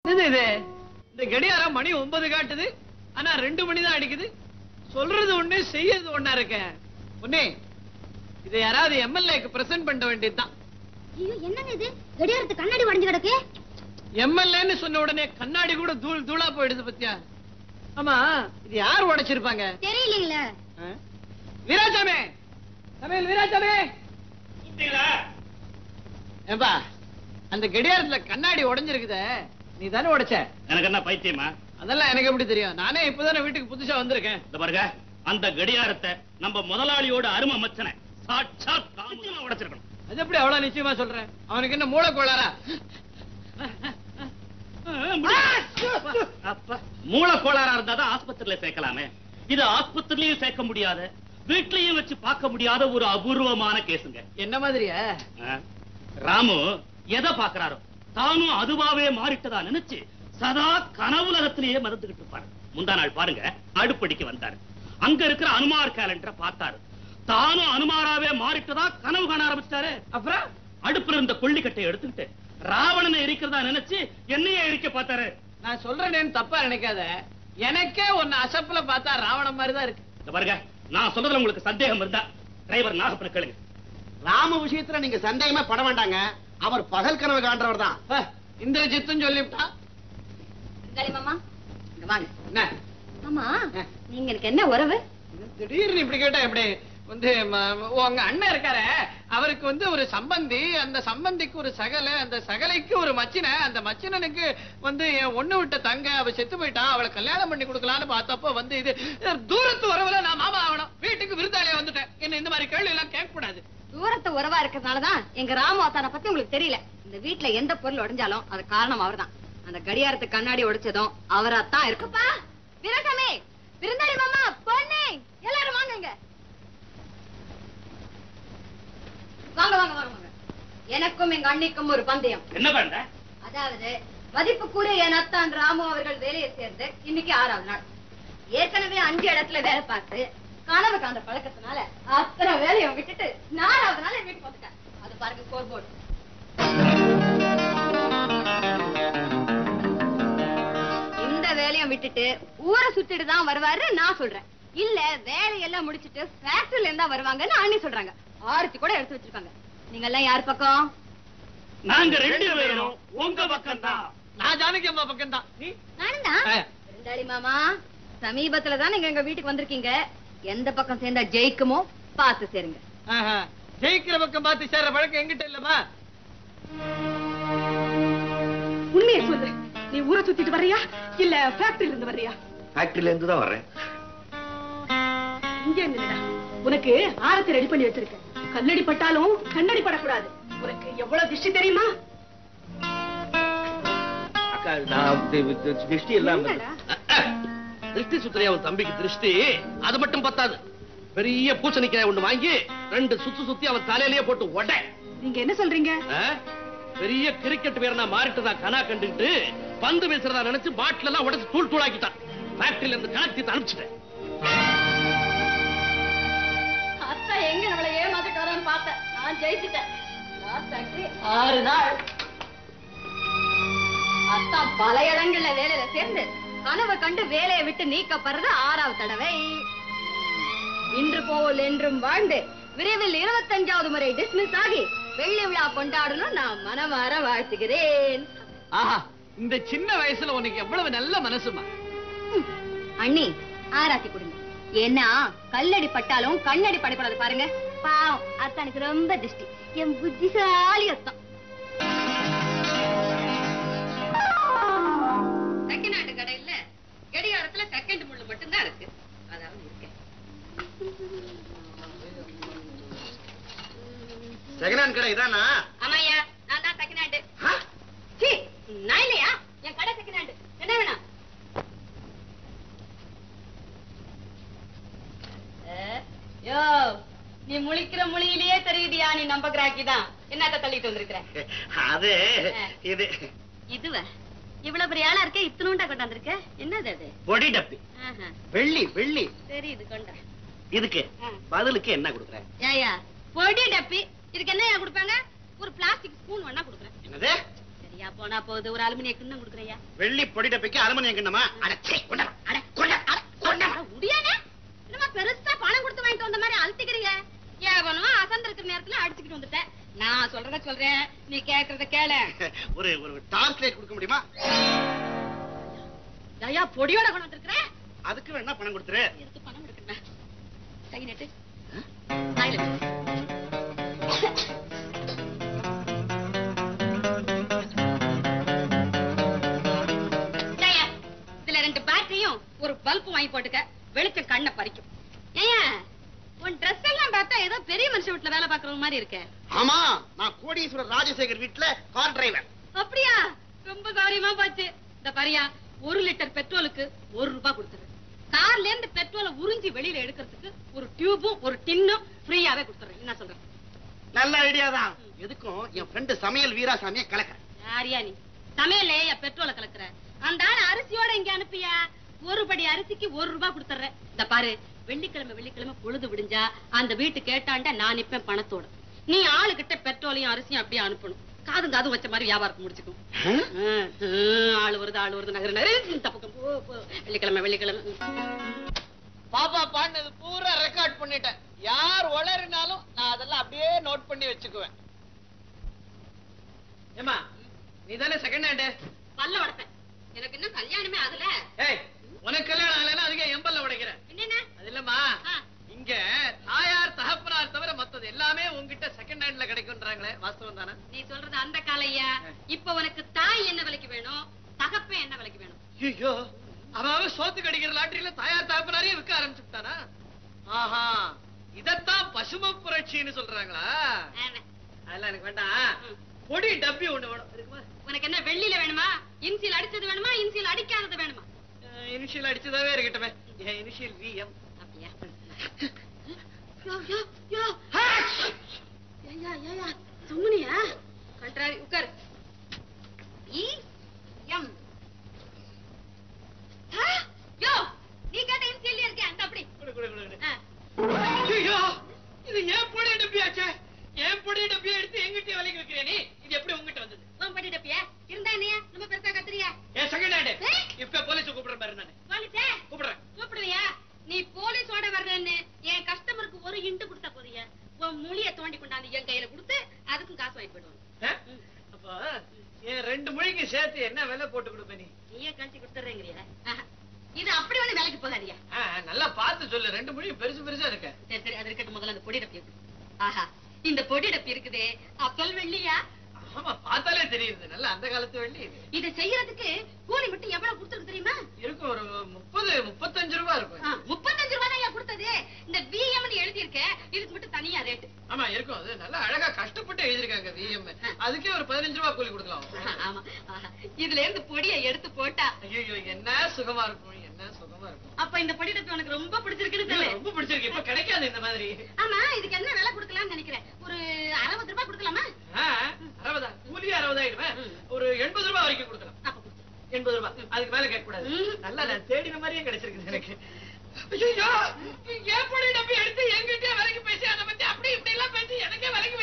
இது இது இந்த கடியாரம் மணி ஒன்பது காட்டுது ஆனா ரெண்டு மணி தான் அடிக்குது சொல்றது ஒண்ணு செய்யறது ஒண்ணா இருக்க ஒண்ணே இதை யாராவது எம்எல்ஏக்கு பிரசன்ட் பண்ண வேண்டியதுதான் ஐயோ என்னங்க இது கடியாரத்து கண்ணாடி உடைஞ்சு கிடக்கு எம்எல்ஏன்னு சொன்ன உடனே கண்ணாடி கூட தூள் தூளா போயிடுது பத்தியா ஆமா இது யார் உடைச்சிருப்பாங்க தெரியலீங்களே ஆ? வீராசாமி சமையல் வீராசாமி ஏம்பா அந்த கடியாரத்துல கண்ணாடி உடைஞ்சிருக்குதே நீ தானே உடைச்ச எனக்கு என்ன பைத்தியமா அதெல்லாம் எனக்கு எப்படி தெரியும் நானே இப்பதானே வீட்டுக்கு புதுசா வந்திருக்கேன் இந்த பாருங்க அந்த கடியாரத்தை நம்ம முதலாளியோட அருமை மச்சனை சாட்சாத் தாமுதான் உடைச்சிருக்கணும் அது எப்படி அவ்வளவு நிச்சயமா சொல்றேன் அவனுக்கு என்ன மூளை கோளாரா அப்ப மூளை கோளாறா இருந்தா தான் ஆஸ்பத்திரியில சேர்க்கலாமே இது ஆஸ்பத்திரிலயும் சேர்க்க முடியாத வீட்லயும் வச்சு பார்க்க முடியாத ஒரு அபூர்வமான கேசுங்க என்ன மாதிரியா ஆ? ராமு எதை பாக்குறாரோ தானும் அதுவாவே மாறிட்டதா நினைச்சு சதா கனவுலகத்திலேயே மறந்துகிட்டு இருப்பாரு முந்தா நாள் பாருங்க அடுப்படிக்கு வந்தாரு அங்க இருக்கிற அனுமார் கேலண்டரை பார்த்தாரு தானும் அனுமாராவே மாறிட்டதா கனவு காண ஆரம்பிச்சிட்டாரு அப்புறம் அடுப்புல இருந்த கொள்ளிக்கட்டை எடுத்துக்கிட்டு ராவணனை எரிக்கிறதா நினைச்சு என்னையே எரிக்க பார்த்தாரு நான் சொல்றேன்னு தப்பா நினைக்காத எனக்கே ஒன்னு அசப்புல பார்த்தா ராவணன் மாதிரி தான் இருக்கு இந்த பாருங்க நான் சொல்றதுல உங்களுக்கு சந்தேகம் இருந்தா டிரைவர் நாகப்பன கேளுங்க ராம விஷயத்துல நீங்க சந்தேகமே பட வேண்டாங்க அவர் பகல் கனவு காண்றவர் தான் ஹ, இந்திரஜித்தும் சொல்லிவிட்டான் களி மாமா இங்க வாங்க என்ன ஆமா நீங்க எனக்கு என்ன உறவு திடீர்னு இப்படி கேட்டா எப்படி வந்து ம- உங்க அண்ணன் இருக்காரு அவருக்கு வந்து ஒரு சம்பந்தி அந்த சம்பந்திக்கு ஒரு சகலை அந்த சகலைக்கு ஒரு மச்சினை அந்த மச்சினனுக்கு வந்து என் ஒண்ணு விட்ட தங்க அவ செத்து போயிட்டா அவளை கல்யாணம் பண்ணி கொடுக்கலான்னு பார்த்தப்போ வந்து இது தூரத்து உறவுல நான் மாமா ஆகணும் வீட்டுக்கு விருந்தாளியா வந்துட்டேன் என்ன இந்த மாதிரி கேள்வி எல்லாம் கேட்க கூடாது தூரத்து உறவா இருக்கிறதுனாலதான் எங்க ராமவாத்தான பத்தி உங்களுக்கு தெரியல இந்த வீட்ல எந்த பொருள் உடைஞ்சாலும் அது காரணம் அவர்தான் அந்த கடியாரத்து கண்ணாடி உடைச்சதும் அவராத்தான் இருக்குப்பா வீரசாமி விருந்தாளி மாமா பொண்ணு எல்லாரும் வாங்க இங்க வாங்க வாங்க வாங்க வாங்க எனக்கும் எங்க அண்ணிக்கும் ஒரு பந்தயம் என்ன பண்ண அதாவது மதிப்புக்குரிய என் அத்தான் ராமு அவர்கள் வேலையை சேர்ந்து இன்னைக்கு ஆறாவது நாள் ஏற்கனவே அஞ்சு இடத்துல வேலை பார்த்து கனவு காண்ற பழக்கத்தினால அத்தனை வேலையை விட்டுட்டு நாலாவது நாள் என் வீட்டுக்கு வந்துட்டேன் அது பாருங்க ஸ்கோர் போர்டு இந்த வேலையும் விட்டுட்டு ஊரை சுத்திட்டு தான் வருவாரு நான் சொல்றேன் இல்ல வேலையெல்லாம் முடிச்சிட்டு ஃபேக்டரியில இருந்தா வருவாங்கன்னு அண்ணி சொல்றாங்க ஆரத்தி கூட எடுத்து வச்சிருக்காங்க நீங்க எல்லாம் யார் பக்கம் நாங்க ரெண்டு பேரும் உங்க பக்கம் தான் நான் ஜானகி அம்மா பக்கம் தான் நீ நானும் தான் ஆ. விருந்தாளி மாமா சமீபத்துல தான் நீங்க எங்க வீட்டுக்கு வந்திருக்கீங்க எந்த பக்கம் சேர்ந்தா ஜெயிக்குமோ பார்த்து சேருங்க ஆஹா. ஜெயிக்கிற பக்கம் பார்த்து சேர்ற பழக்கம் எங்கிட்ட இல்லம்மா உண்மையை சொல்லு நீ ஊரை சுத்திட்டு வர்றியா இல்ல ஃபேக்டரியில இருந்து வர்றியா ஃபேக்டரியில இருந்து தான் வர்றேன் இங்க இருந்துடா உனக்கு ஆரத்தை ரெடி பண்ணி வச்சிருக்கேன் கல்லடி பட்டாலும் கண்ணடி படக்கூடாது உனக்கு எவ்வளவு திருஷ்டி தெரியுமா அக்கா நான் திருஷ்டி எல்லாம் என்னடா? திருஷ்டி சுத்திரியா அவன் தம்பிக்கு திருஷ்டி அது மட்டும் பத்தாது பெரிய பூசணிக்காய் ஒண்ணு வாங்கி ரெண்டு சுத்து சுத்தி அவன் தலையிலேயே போட்டு உட நீங்க என்ன சொல்றீங்க பெரிய கிரிக்கெட் வீரனா மாறிட்டதா கனா கண்டுட்டு பந்து வீசுறதா நினைச்சு பாட்டில் எல்லாம் உடைச்சு தூள் தூளாக்கிட்டான் ஃபேக்டரியில இருந்து கணக்கு அனுப்பிச்சிட்டேன் அத்தா எங்க நம்மளை ஏமாத்திட்டு வரான்னு பார்த்தேன் நான் ஜெயிச்சிட்டேன் லாஸ்ட் ஃபேக்டரி ஆறு நாள் அத்தா பல இடங்கள்ல வேலையில சேர்ந்து கனவை கண்டு வேலையை விட்டு நீக்கப்படுறது ஆறாவது தடவை இன்று போல் என்றும் வாழ்ந்து விரைவில் இருபத்தஞ்சாவது முறை டிஸ்மிஸ் ஆகி வெள்ளி விழா கொண்டாடணும் நான் மனமாற வாழ்த்துகிறேன் ஆஹா இந்த சின்ன வயசுல உனக்கு எவ்வளவு நல்ல மனசுமா அண்ணி ஆராத்தி கொடுங்க ஏன்னா கல்லடி பட்டாலும் கண்ணடி படக்கூடாது பாருங்க பாவம் அத்தானுக்கு ரொம்ப திருஷ்டி என் புத்திசாலி அத்தான் செகண்ட் ஹேண்ட் கடையில கடிகாரத்துல செகண்ட் முள்ளு மட்டும்தான் இருக்கு அதாவது இருக்கேன் செகண்ட் ஹேண்ட் கடை இதானா ஆமாய்யா நான் தான் செகண்ட் ஹேண்ட் சீ நான் இல்லையா என் கடை செகண்ட் ஹேண்ட் என்ன வேணும் யோ நீ முழிக்கிற முழியிலேயே தெரியுதியா நீ நம்ப கிராக்கி தான் என்னத்த தள்ளிட்டு வந்திருக்கிற அது இது இதுவ இவ்வளவு பெரிய ஆளா இருக்க இத்தனூண்டா கொண்டாந்துருக்க என்னது அது பொடி டப்பி ஆஹா, வெள்ளி வெள்ளி சரி இது கொண்ட இதுக்கு ஆ. பதிலுக்கு என்ன கொடுக்குறேன் ஏயா பொடி டப்பி இதுக்கு என்னயா கொடுப்பாங்க ஒரு பிளாஸ்டிக் ஸ்பூன் வேணா கொடுக்குறேன் என்னது சரி ஐயா போனா போகுது ஒரு அலுமினிய கிண்ணம் கொடுக்குறையா வெள்ளி பொடி டப்பைக்கு அலுமினியம் கிண்ணமா அட சீ, கொண்டா வா. அட கொண்டா அட கொண்டா வா. முடியாதே என்னமா பெருசா பணம் கொடுத்து வாங்கிட்டு வந்த மாதிரி அழுத்திக்கிறீங்க ஏவனோ அசந்து இருக்கிற நேரத்துல அடிச்சுக்கிட்டு வந்துட்டேன் நான் சொல்றத சொல்றேன் நீ கேக்குறத கேளு ஒரு ஒரு டார்ச் லைட் கொடுக்க முடியுமா ஐயா பொடியோட கொண்டு வந்திருக்கிறேன் அதுக்கு வேணா பணம் கொடுத்துரு எடுத்து பணம் எடுக்கிறேன் கை நட்டு வாயில வச்சு. இந்தாயா, இதுல ரெண்டு பேட்டரியும் ஒரு பல்பும் வாங்கி போட்டுக்க வெளிச்சம் கண்ணை பறிக்கும் ஏயா உன் Dress எல்லாம் பார்த்தா ஏதோ பெரிய மனுஷன் வீட்டுல வேலை பாக்குறது மாதிரி இருக்க ஆமா நான் கோடீஸ்வரர் ராஜசேகர் வீட்டுல கார் டிரைவர் அப்படியா ரொம்ப காரியமா போச்சு இந்த பாரியா ஒரு லிட்டர் பெட்ரோலுக்கு ஒரு ரூபாய் கொடுத்துரு கார்ல இருந்து பெட்ரோலை உறிஞ்சி வெளியில எடுக்கிறதுக்கு ஒரு டியூபும் ஒரு டின்னும் ஃப்ரீயாவே கொடுத்துறேன் என்ன சொல்றேன் நல்ல ஐடியா தான் எதுக்கும் என் ஃப்ரெண்டு சமையல் வீராசாமியை கலக்கிறேன் யாரியா நீ சமையலே என் பெட்ரோலை கலக்குற அந்த ஆள் அரிசியோட இங்க அனுப்பியா ஒரு படி அரிசிக்கு ஒரு ரூபாய் கொடுத்துறேன் இந்த பாரு வெள்ளிக்கிழமை வெள்ளிக்கிழமை பொழுது விடிஞ்சா அந்த வீட்டு கேட்டாண்ட நான் நிப்பேன் பணத்தோட நீ ஆளுகிட்ட பெட்ரோலையும் அரிசியும் அப்படியே அனுப்பணும் காதும் காதும் வச்ச மாதிரி வியாபாரத்தை முடிச்சுக்கும் ஹம்? ஹம், ஹம், ஆளு வருது ஆளு வருது நகர நகர இந்த பக்கம் போ, போ. வெள்ளிக்கிழமை வெள்ளிக்கிழமை பாப்பா பாடினது பூரா ரெக்கார்ட் பண்ணிட்டேன் யார் உளறினாலும் நான் அதெல்லாம் அப்படியே நோட் பண்ணி வச்சுக்குவேன் ஏமா நீ தானே செகண்ட் ஹேண்டு பல்ல உடைப்பேன் எனக்கு இன்னும் கல்யாணமே ஆகல ஏய் உனக்கு கல்யாணம் ஆகலைன்னா அதுக்கு எம்பல்ல உடைக்கிறேன் என்னென்ன அது இல்லம்மா ஆ. இங்க தாயார் தகப்பனார் தவிர மத்தது எல்லாமே உன்கிட்ட செகண்ட் ஹேண்ட்ல கிடைக்கும்ன்றாங்களே வாஸ்தவம் தானே நீ சொல்றது அந்த காலையா இப்ப உனக்கு தாய் என்ன விலைக்கு வேணும் தகப்பன் என்ன விலைக்கு வேணும் ஐயோ அவன் சோத்து கடிக்கிற லாட்டரியில தாயார் தகப்பனாரையும் விற்க ஆரம்பிச்சுட்டானா ஆஹா இதத்தான் பசும புரட்சின்னு சொல்றாங்களா ஆமா. அதெல்லாம் எனக்கு வேண்டாம் பொடி டப்பி ஒண்ணு வேணும் இருக்குமா உனக்கு என்ன வெள்ளியில வேணுமா இன்சியல் அடிச்சது வேணுமா இன்சியல் அடிக்காதது வேணுமா இனிஷியல் அடிச்சதாவே இருக்கட்டுமே என் இனிஷியல் விஎம் அப்படியா யோ யோ யோ ஏயா ஏயா சும்முனியா கண்டாரி உட்கார் இ எம் ஆ, யோ நீ கேட்ட இன்சியல் இருக்கே அந்த அப்படி குடு குடு குடு குடு. ஆ. ஐயோ இது ஏன் பொடி டப்பியாச்சே ஏன் பொடி டப்பியை எடுத்து எங்கிட்ட விலைக்கு வைக்கிறே நீ இது எப்படி உங்ககிட்ட வந்தது உன் படி டப்பியா இருந்தா என்னையா நம்ம பெருசா கத்துறியா ஏன் செகண்ட் ஹேண்ட் ஏய். இப்ப போலீஸ் கூப்பிடுற மாதிரி நானு போலீஸே கூப்பிடுறேன் கூப்பிடுவியா நீ போலீஸோட வர்றேன்னு என் கஸ்டமருக்கு ஒரு இண்டு கொடுத்தா போறியா உன் மொழிய தோண்டி கொண்டாந்து என் கையில கொடுத்து அதுக்கும் காசு வாங்கி போயிடுவாங்க ஆ? அப்ப என் ரெண்டு மொழிக்கு சேர்த்து என்ன விலை போட்டு கொடுப்ப நீ நீயே கழிச்சு கொடுத்துறேங்கிறியா ஆஹா. இது அப்படி ஒண்ணு வேலைக்கு போகாதியா ஆ, நல்லா பார்த்து சொல்லு ரெண்டு மொழியும் பெருசு பெருசா இருக்க சரி சரி அது இருக்கட்டும் முதல்ல அந்த பொடி டப்பி எடு. ஆஹா இந்த பொடி டப்பி இருக்குதே அப்பல் வெள்ளியா ஆமா பார்த்தாலே தெரியுது நல்ல அந்த காலத்து வெள்ளி இது. இதை செய்யறதுக்கு கூலி மட்டும் எவ்வளவு கொடுத்துருக்கு தெரியுமா இருக்கும் ஒரு முப்பது முப்பத்தஞ்சு ரூபா இருக்கும் ஆ, முப்பத்தஞ்சு ரூபாய் தான் கொடுத்தது இந்த பிஎம் எழுதி இருக்க இதுக்கு மட்டும் தனியா ரேட்டு ஆமா இருக்கும் அது நல்லா அழகா கஷ்டப்பட்டு எழுதிருக்காங்க விஎம் அதுக்கே ஒரு பதினஞ்சு ரூபா கூலி கொடுக்கலாம் ஆமா ஆஹா. இதுல இருந்து பொடியை எடுத்து போட்டா ஐயோ என்ன சுகமா இருக்கும் என்ன சுகமா இருக்கும் அப்ப இந்த பொடி டப்பி உனக்கு ரொம்ப பிடிச்சிருக்குன்னு இல்ல, சொல்லு ரொம்ப பிடிச்சிருக்கு இப்ப கிடைக்காது இந்த மாதிரி ஆமா இதுக்கு என்ன விலை கொடுக்கலாம்னு நினைக்கிறேன் ஒரு அறுபது ரூபாய் கொடுக்கலாமா ஆ, அறுபதா கூலி அறுபதாயிடுவேன் ஒரு எண்பது ரூபாய் வரைக்கும் கொடுக்கலாம் அப்ப கொடு. எண்பது ரூபாய் அதுக்கு மேல கேட்க கூடாது ம். நல்லா நான் தேடின மாதிரியே கிடைச்சிருக்கு எனக்கு ஐயோ ஏன் பொடி டப்பி எடுத்து எங்கிட்டே விலைக்கு பேசி அதை பத்தி அப்படி இப்படி எல்லாம் பேசி எனக்கே விலைக்கு